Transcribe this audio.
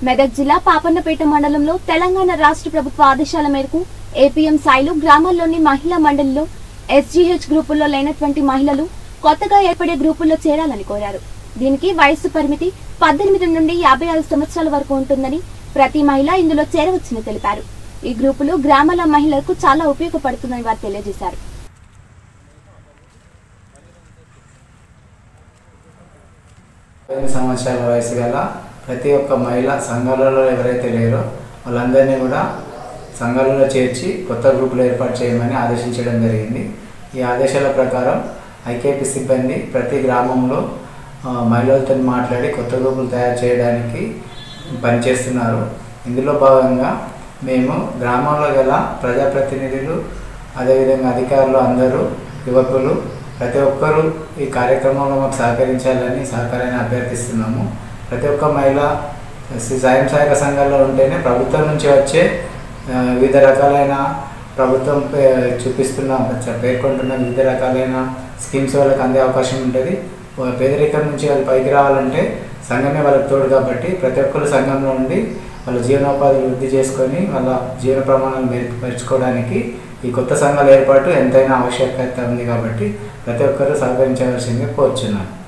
మెదక్ జిల్లా పాపన్నపేట మండలంలో తెలంగాణ రాష్ట్ర ప్రభుత్వ ఆదేశాల మేరకు ఏపీఎం స్థాయిలో గ్రామాల్లోని మహిళా మండలిలో ఎస్జీహెచ్ గ్రూపుల్లో లేనటువంటి మహిళలు కొత్తగా ఏర్పడే గ్రూపుల్లో చేరాలని కోరారు దీనికి వయస్సు పరిమితి పద్దెనిమిది నుండి యాభై ఆరు సంవత్సరాల వరకు ఉంటుందని ప్రతి మహిళ ఇందులో చేరవచ్చని తెలిపారు ఈ గ్రూపులు గ్రామాల మహిళలకు చాలా ఉపయోగపడుతుందని వారు తెలియజేశారు పద్దెనిమిది సంవత్సరాల వయసు గల ప్రతి ఒక్క మహిళ సంఘాలలో ఎవరైతే లేరో వాళ్ళందరినీ కూడా సంఘాలలో చేర్చి కొత్త గ్రూపులు ఏర్పాటు చేయమని ఆదేశించడం జరిగింది ఈ ఆదేశాల ప్రకారం ఐకేపీ సిబ్బంది ప్రతి గ్రామంలో ఆ, మహిళలతో మాట్లాడి కొత్త గ్రూపులు తయారు చేయడానికి పనిచేస్తున్నారు ఇందులో భాగంగా మేము గ్రామంలో గల ప్రజాప్రతినిధులు అదేవిధంగా అధికారులు అందరూ యువకులు ప్రతి ఒక్కరూ ఈ కార్యక్రమంలో మాకు సహకరించాలని సహకారాన్ని అభ్యర్థిస్తున్నాము ప్రతి ఒక్క మహిళ స్వయం సహాయక సంఘాల్లో ఉంటేనే ప్రభుత్వం నుంచి వచ్చే ఆ, వివిధ రకాలైన ప్రభుత్వం పే- చూపిస్తున్న చ- పేర్కొంటున్న వివిధ రకాలైన స్కీమ్స్ వాళ్ళకి అందే అవకాశం ఉంటుంది వా- పేదరికం నుంచి వాళ్ళు పైకి రావాలంటే సంఘమే వాళ్ళకి తోడు కాబట్టి ప్రతి ఒక్కరు సంఘంలో ఉండి వాళ్ళ జీవనోపాధి వృద్ధి చేసుకొని వాళ్ళ జీవన ప్రమాణాలు మెరుగుపరుచుకోవడానికి ఈ కొత్త సంఘాల ఏర్పాటు ఎంతైనా ఆవశ్యకత ఉంది కాబట్టి ప్రతి ఒక్కరూ సహకరించవలసిందిగా కోరుచున్నాను